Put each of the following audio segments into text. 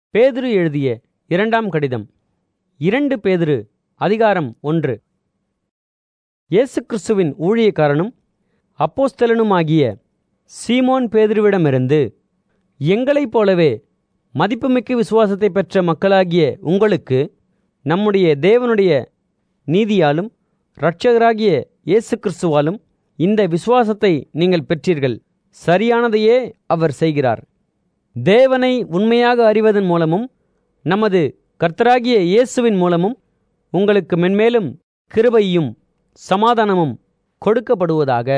பேதுரு எழுதிய இரண்டாம் கடிதம் இரண்டு பேதுரு அதிகாரம் ஒன்று இயேசு கிறிஸ்துவின் ஊழியக்காரனும் அப்போஸ்தலனுமாகிய சீமோன் பேதுருவிடமிருந்து எங்களைப் போலவே மதிப்புமிக்க விசுவாசத்தை பெற்ற மக்களாகிய உங்களுக்கு நம்முடைய தேவனுடைய நீதியாலும் இரட்சகராகிய இயேசு கிறிஸ்துவாலும் இந்த விசுவாசத்தை நீங்கள் பெற்றீர்கள் சரியானதையே அவர் செய்கிறார் தேவனை உண்மையாக அறிவதன் மூலமும் நமது கர்த்தராகிய இயேசுவின் மூலமும் உங்களுக்கு மென்மேலும் கிருபையும் சமாதானமும் கொடுக்கப்படுவதாக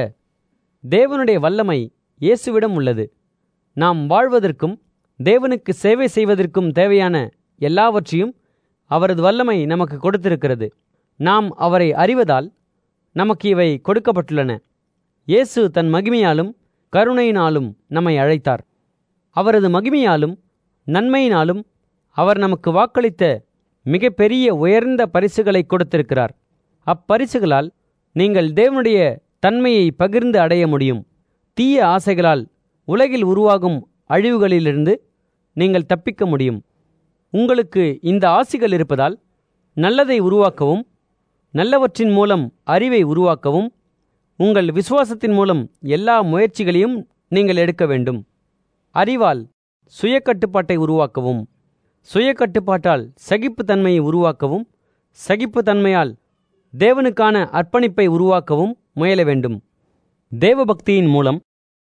தேவனுடைய வல்லமை இயேசுவிடம் உள்ளது நாம் வாழ்வதற்கும் தேவனுக்கு சேவை செய்வதற்கும் தேவையான எல்லாவற்றையும் அவரது வல்லமை நமக்கு கொடுத்திருக்கிறது நாம் அவரை அறிவதால் நமக்கு இவை கொடுக்கப்பட்டுள்ளன இயேசு தன் மகிமையாலும் கருணையினாலும் நம்மை அழைத்தார் அவரது மகிமையாலும் நன்மையினாலும் அவர் நமக்கு வாக்களித்த மிகப்பெரிய உயர்ந்த பரிசுகளை கொடுத்திருக்கிறார் அப்பரிசுகளால் நீங்கள் தேவனுடைய தன்மையை பகிர்ந்து அடைய முடியும் தீய ஆசைகளால் உலகில் உருவாகும் அழிவுகளிலிருந்து நீங்கள் தப்பிக்க முடியும் உங்களுக்கு இந்த ஆசிகள் இருப்பதால் நல்லதை உருவாக்கவும் நல்லவற்றின் மூலம் அறிவை உருவாக்கவும் உங்கள் விசுவாசத்தின் மூலம் எல்லா முயற்சிகளையும் நீங்கள் எடுக்க வேண்டும் அறிவால் சுய கட்டுப்பாட்டை உருவாக்கவும் சுய கட்டுப்பாட்டால் சகிப்புத்தன்மையை உருவாக்கவும் சகிப்புத்தன்மையால் தேவனுக்கான அர்ப்பணிப்பை உருவாக்கவும் முயல வேண்டும் தேவபக்தியின் மூலம்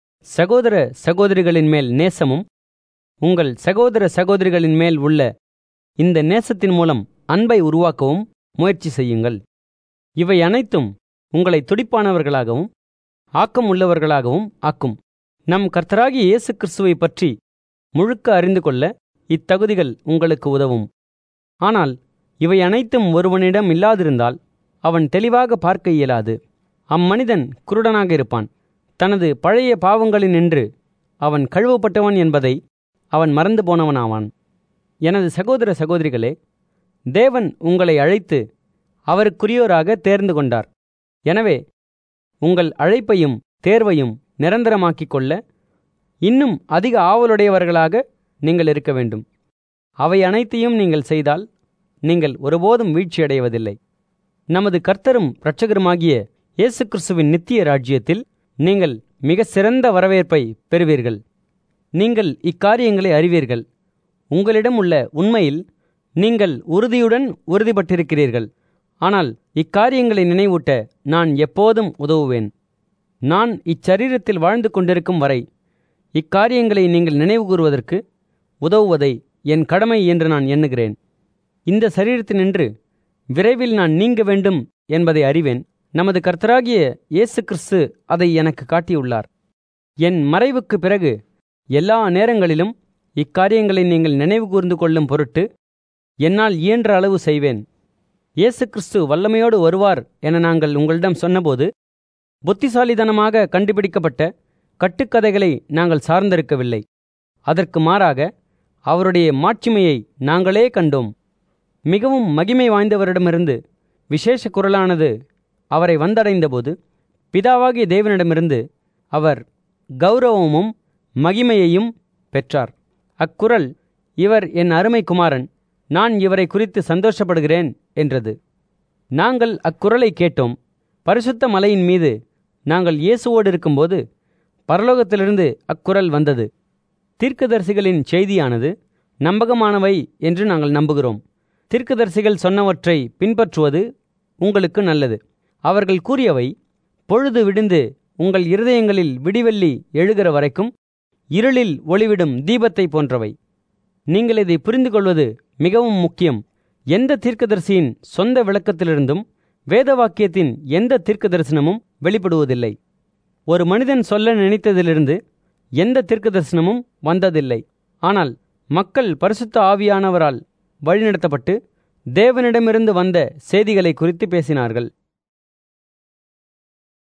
சகோதர சகோதரிகளின் மேல் நேசமும் உங்கள் சகோதர சகோதரிகளின் மேல் உள்ள இந்த நேசத்தின் மூலம் அன்பை உருவாக்கவும் முயற்சி செய்யுங்கள் இவை அனைத்தும் உங்களை துடிப்பானவர்களாகவும் ஆக்கம் உள்ளவர்களாகவும் ஆக்கும் நம் கர்த்தராகிய இயேசு கிறிஸ்துவை பற்றி முழுக்க அறிந்து கொள்ள இத்தகுதிகள் உங்களுக்கு உதவும் ஆனால் இவை அனைத்தும் ஒருவனிடம் இல்லாதிருந்தால் அவன் தெளிவாக பார்க்க இயலாது அம்மனிதன் குருடனாக இருப்பான் தனது பழைய பாவங்களினின்று அவன் கழுவப்பட்டவன் என்பதை அவன் மறந்து போனவனாவான் எனது சகோதர சகோதரிகளே தேவன் உங்களை அழைத்து அவருக்குரியோராக தேர்ந்து கொண்டார் எனவே உங்கள் அழைப்பையும் தேர்வையும் நிரந்தரமாக்கிக் கொள்ள இன்னும் அதிக ஆவலுடையவர்களாக நீங்கள் இருக்க வேண்டும் அவை அனைத்தையும் நீங்கள் செய்தால் நீங்கள் ஒருபோதும் வீழ்ச்சியடைவதில்லை நமது கர்த்தரும் இரட்சகருமாகிய இயேசு கிறிஸ்துவின் நித்திய ராஜ்யத்தில் நீங்கள் மிக சிறந்த வரவேற்பை பெறுவீர்கள் நீங்கள் இக்காரியங்களை அறிவீர்கள் உங்களிடம் உள்ள உண்மையில் நீங்கள் உறுதியுடன் உறுதிப்பட்டிருக்கிறீர்கள் ஆனால் இக்காரியங்களை நினைவூட்ட நான் எப்போதும் உதவுவேன் நான் இச்சரீரத்தில் வாழ்ந்து கொண்டிருக்கும் வரை இக்காரியங்களை நீங்கள் நினைவு கூறுவதற்கு உதவுவதை என் கடமை என்று நான் எண்ணுகிறேன் இந்த சரீரத்தினின்று விரைவில் நான் நீங்க வேண்டும் என்பதை அறிவேன் நமது கர்த்தராகிய இயேசு கிறிஸ்து அதை எனக்கு காட்டியுள்ளார் என் மறைவுக்கு பிறகு எல்லா நேரங்களிலும் இக்காரியங்களை நீங்கள் நினைவு கூர்ந்து கொள்ளும் பொருட்டு என்னால் இயன்ற அளவு செய்வேன் இயேசு கிறிஸ்து வல்லமையோடு வருவார் என நாங்கள் உங்களிடம் சொன்னபோது புத்திசாலித்தனமாக கண்டுபிடிக்கப்பட்ட கட்டுக்கதைகளை நாங்கள் சார்ந்திருக்கவில்லை அதற்கு மாறாக அவருடைய மாட்சிமையை நாங்களே கண்டோம் மிகவும் மகிமை வாய்ந்தவரிடமிருந்து விசேஷ குரலானது அவரை வந்தடைந்தபோது பிதாவாகிய தேவனிடமிருந்து அவர் கௌரவமும் மகிமையையும் பெற்றார் அக்குரல் இவர் என் அருமை குமாரன் நான் இவரை குறித்து சந்தோஷப்படுகிறேன் என்றது நாங்கள் அக்குரலை கேட்டோம் பரிசுத்த மலையின் மீது நாங்கள் இயேசுவோடு இருக்கும்போது பரலோகத்திலிருந்து அக்குரல் வந்தது தீர்க்கதரிசிகளின் செய்தியானது நம்பகமானவை என்று நாங்கள் நம்புகிறோம் தீர்க்கதரிசிகள் சொன்னவற்றை பின்பற்றுவது உங்களுக்கு நல்லது அவர்கள் கூறியவை பொழுது விடிந்து உங்கள் இருதயங்களில் விடிவெள்ளி எழுகிற வரைக்கும் இருளில் ஒளிவிடும் தீபத்தை போன்றவை நீங்கள் இதை புரிந்து கொள்வது மிகவும் முக்கியம் எந்த தீர்க்கதரிசியின் சொந்த விளக்கத்திலிருந்தும் வேத வாக்கியத்தின் எந்த தீர்க்க தரிசனமும் வெளிப்படுவதில்லை ஒரு மனிதன் சொல்ல நினைத்ததிலிருந்து எந்த தீர்க்க தரிசனமும் வந்ததில்லை ஆனால் மக்கள் பரிசுத்த ஆவியானவரால் வழிநடத்தப்பட்டு தேவனிடமிருந்து வந்த செய்திகளை குறித்து பேசினார்கள்